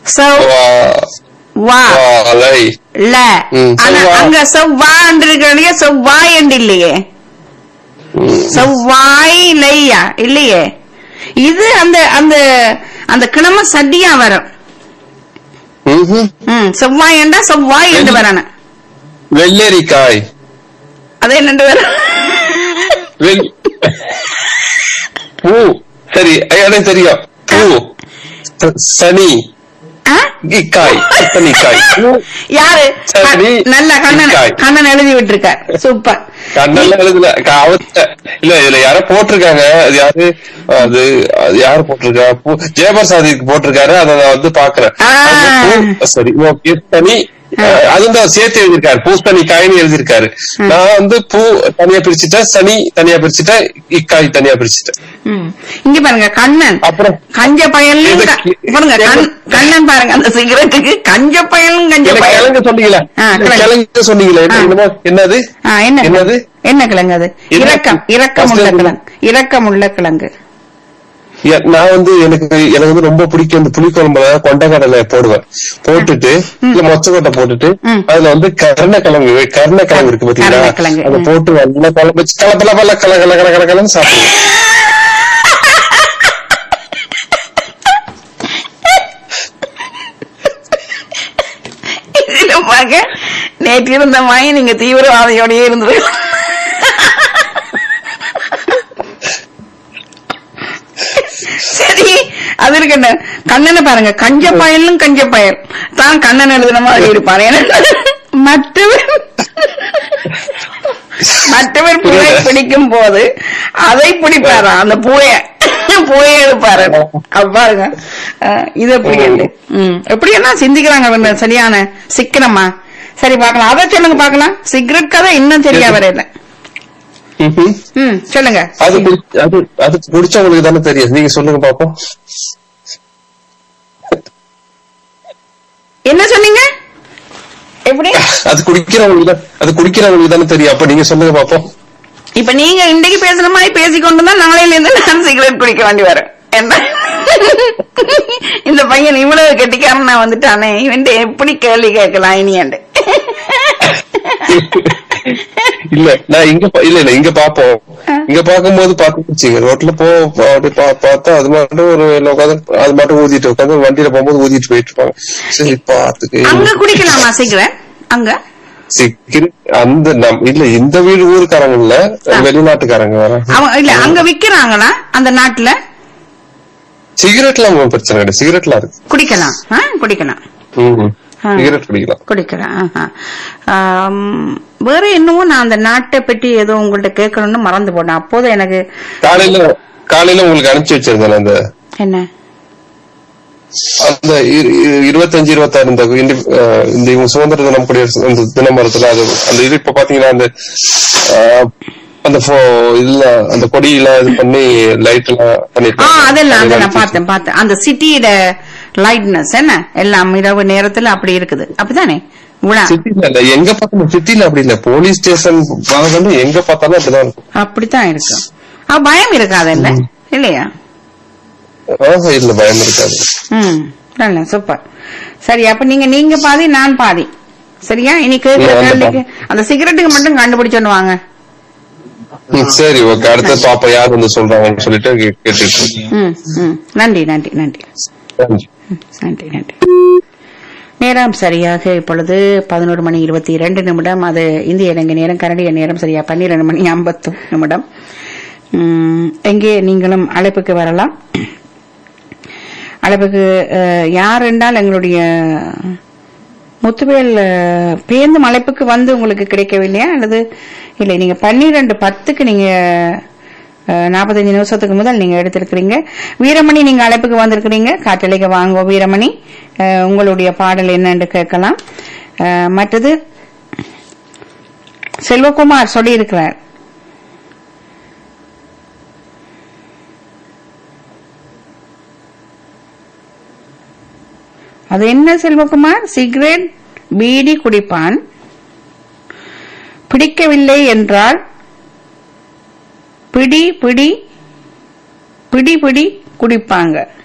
செவ் வா- வா வாழை ல ம், ஆனா செவ்வா. அங்க செவ்வாண்டு இருக்கிற செவ்வாய் என்று இல்லையே ம். செவ்வாய் லையா இல்லையே இது அந்த அந்த அந்த கிழமை சட்டியா வரும் ம்ஹும். ம் செவ்வாய் என்றா செவ்வாய் என்று வரணும் வெள்ளரிக்காய் அது என்னண்டு வரும் வெள் பூ சரி எனக்கு தெரியும் பூ ச- சனி ஆ? இக்காய் சனிக்காய் பூ யாரு சரி. நல்ல கண்ணன் இக்காய். கண்ணன் எழுதி விட்டுருக்கார் சூப்பர் கண்ணல்ல எழுதுல க- அவத்த இல்ல இதுல யாரோ போட்டிருக்காங்க அது யாரு அது அது யாரு போட்டிருக்கா பூ ஜெயபிரசாதிக்கு போட்டிருக்காரு அதை நான் வந்து பாக்குறேன் ஆ. அந்த பூ சரி ஓகே தனி அதுவும் தான் சேர்த்து எழுதியிருக்காரு பூசணி காய்னு எழுதியிருக்காரு நான் வந்து பூ தனியா பிரிச்சுட்டேன் சனி தனியா பிரிச்சுட்டேன் இக்காய் தனியா பிரிச்சுட்டேன் ம். இங்க பாருங்க கண்ணன் அப்புறம் கஞ்ச பயலும் இது- பாருங்க கண்- கண்ணன் பாருங்க அந்த சிகரெட்டுக்கு கஞ்ச பயலும் கஞ்ச எனக்கு பயலும் கிழங்கு சொன்னீங்களே ஆ, கிழங்கு. கிழங்கு சொன்னீங்களே ஆ. என்னமோ என்னது ஆ, என்ன என்னது கிழங்கு? என்ன கிழங்கு அது என்ன? இரக்கம் இரக்கம் உள்ள First கிழங்கு இரக்கம் உள்ள கிழங்கு எ- நான் வந்து எனக்கு எனக்கு வந்து ரொம்ப பிடிக்கும் இந்த புளிக்குழம்புல கொண்டக்கடலை போடுவேன் போட்டுட்டு இல்ல மொச்சக்கொட்டை போட்டுட்டு ம். அதுல வந்து கருணக்கிழங்கு கருணக்கிழங்கு இருக்கு பாத்தீங்களா கருணக்கிழங்கு, அதை ம். போட்டு நல்லா குழம்பு வச்சு கல பல பல கல கல கல கல கலன்னு சாப்பிடுவேன் இதுல பாருங்க நேற்று இருந்த மாதிரி நீங்க தீவிரவாதியோடயே இருந்து சரி அது இருக்கட்டும் கண்ணனை பாருங்க கஞ்ச பயலும் கஞ்ச பயல் தான் கண்ணன் எழுதுன மாதிரி இருப்பாரு ஏன்னா மற்றவர் மற்றவர் பூவை பிடிக்கும் போது அதை பிடிப்பாரா அந்த பூய பூயை எடுப்பாரு அவ்வாறுங்க அஹ், இது எப்படி இல்லை ம் எப்படி எல்லாம் சிந்திக்கிறாங்க இவங்க சரியான சிக்கனமா சரி பார்க்கலாம் அதை சொல்லுங்க பார்க்கலாம் சிகரெட் கதை இன்னும் சரியா வரையில ம்ஹும். ம் சொல்லுங்க அது குடி- அது அது குடிச்சவங்களுக்கு தானே தெரியும் நீங்க சொல்லுங்க பாப்போம் என்ன சொன்னீங்க எப்படி அது குடிக்கிறவங்களுக்கு தான் அது குடிக்கிறவங்களுக்கு தானே தெரியும் அப்ப நீங்க சொல்லுங்க பாப்போம் இப்ப நீங்க இன்றைக்கு பேசுற மாதிரி பேசிக்கொண்டு தான் நாளையில இருந்து நான் சிகரெட் குடிக்க வேண்டி வரும் என்ன இந்த பையன் இவ்வளவு கெட்டிக்காரன் நான் வந்துட்டானே இவன் எப்படி கேள்வி கேட்கலாம் இனியாண்டு இல்ல நான் இங்க பா- இல்ல இல்ல இங்க பாப்போம் இங்க பாக்கும்போது பாத்துச்சுங்க ரோட்ல போ அப்படி பா- பார்த்தா அது மட்டும் ஒரு உட்காந்து அது மட்டும் ஊதிட்டு உட்காந்து வண்டியில போகும்போது ஊதிட்டு போயிட்டு இருப்பாங்க சரி பாத்துக்கு அங்க குடிக்கலாமா சிகரெட் அங்க சிக்கிரி அந்த நம் இல்ல இந்த வீடு ஊருக்காரங்க இல்ல வெளிநாட்டுக்காரங்க வர அவன் இல்ல அங்க விக்கிறாங்களா அந்த நாட்டுல சிகரெட்லாம் ஒண்ணும் பிரச்சனை கிடையாது சிகரெட்லாம் இருக்கு குடிக்கலாம் ஆ, குடிக்கலாம் ம். ஆ. சிகரெட் குடிக்கலாம் குடிக்கலாம் ஆஹா. ஆம், வேற என்னவோ நான் அந்த நாட்டை பற்றி ஏதோ உங்கள்ட்ட கேட்கணும்னு மறந்து போனேன் அப்போது எனக்கு காலையில காலையில உங்களுக்கு அனுப்பிச்சு வச்சிருந்தேன் அந்த என்ன அந்த இரு- இரு- இருபத்தஞ்சு இருபத்தாறு இந்த இண்டி- அஹ் இந்த இவங்க சுதந்திர தினம் குடியரசு அந்த தினமரத்துல அது அந்த இது இப்ப பாத்தீங்கன்னா அந்த அஹ், அந்த pho- இதுல அந்த கொடியெல்லாம் இது பண்ணி லைட் எல்லாம் ஆ பண்ணிருக்காங்க அதெல்லாம் அதை நான் அது பார்த்தேன் பார்த்தேன் அந்த சிட்டியோட லைட்னஸ் என்ன எல்லாம் இரவு நேரத்துல அப்படி இருக்குது அப்படிதானே உலா சிட்டில இல்ல எங்க பார்த்தாலும் சிட்டில அப்படி இல்ல போலீஸ் ஸ்டேஷன் வாங்கன்னு எங்க பார்த்தாலும் அப்படிதான் இருக்கும் அப்படித்தான் இருக்கும் ஆ, பயம் இருக்காது இல்ல இல்லையா ஆஹா, இல்ல பயம் இருக்காது ம் நல்ல சூப்பர் சரி அப்ப நீங்க நீங்க பாதி நான் பாதி சரியா இனி கேட்கிற நான் அந்த கேள்விக்கு அந்த சிகரெட்டுக்கு மட்டும் கண்டுபிடிச்சோன்னு வாங்க ம், சரி ஓகே அடுத்த பாப்பா யார் வந்து சொல்றாங்கன்னு சொல்லிட்டு கே- கேட்டுட்டு இருக்கேன். ம் ம் நன்றி நன்றி நன்றி நன்றி. ம், நன்றி நன்றி நேரம் சரியாக இப்பொழுது பதினோரு மணி இருபத்தி இரண்டு நிமிடம் அது இந்திய இலங்கை நேரம் கனடிய நேரம் சரியா பன்னிரண்டு மணி ஐம்பத்து நிமிடம் ம், எங்கே நீங்களும் அழைப்புக்கு வரலாம் அழைப்புக்கு அஹ், யார் என்றால் எங்களுடைய முத்துவேல் அஹ், பேருந்து அழைப்புக்கு வந்து உங்களுக்கு கிடைக்கவில்லையா அல்லது இல்லை நீங்க பன்னிரெண்டு பத்துக்கு நீங்க நாற்பத்தஞ்சு நிமிஷத்துக்கு முதல் நீங்க எடுத்திருக்கிறீங்க வீரமணி நீங்க அழைப்புக்கு வந்திருக்கிறீங்க காற்றலைக்கு வாங்க வீரமணி அஹ், உங்களுடைய பாடல் என்னன்னு கேட்கலாம் அஹ், மற்றது செல்வகுமார் சொல்லியிருக்கிறார் அது என்ன செல்வகுமார் சிகரெட் பீடி குடிப்பான் பிடிக்கவில்லை என்றால் பிடி பிடி பிடி பிடி குடிப்பாங்க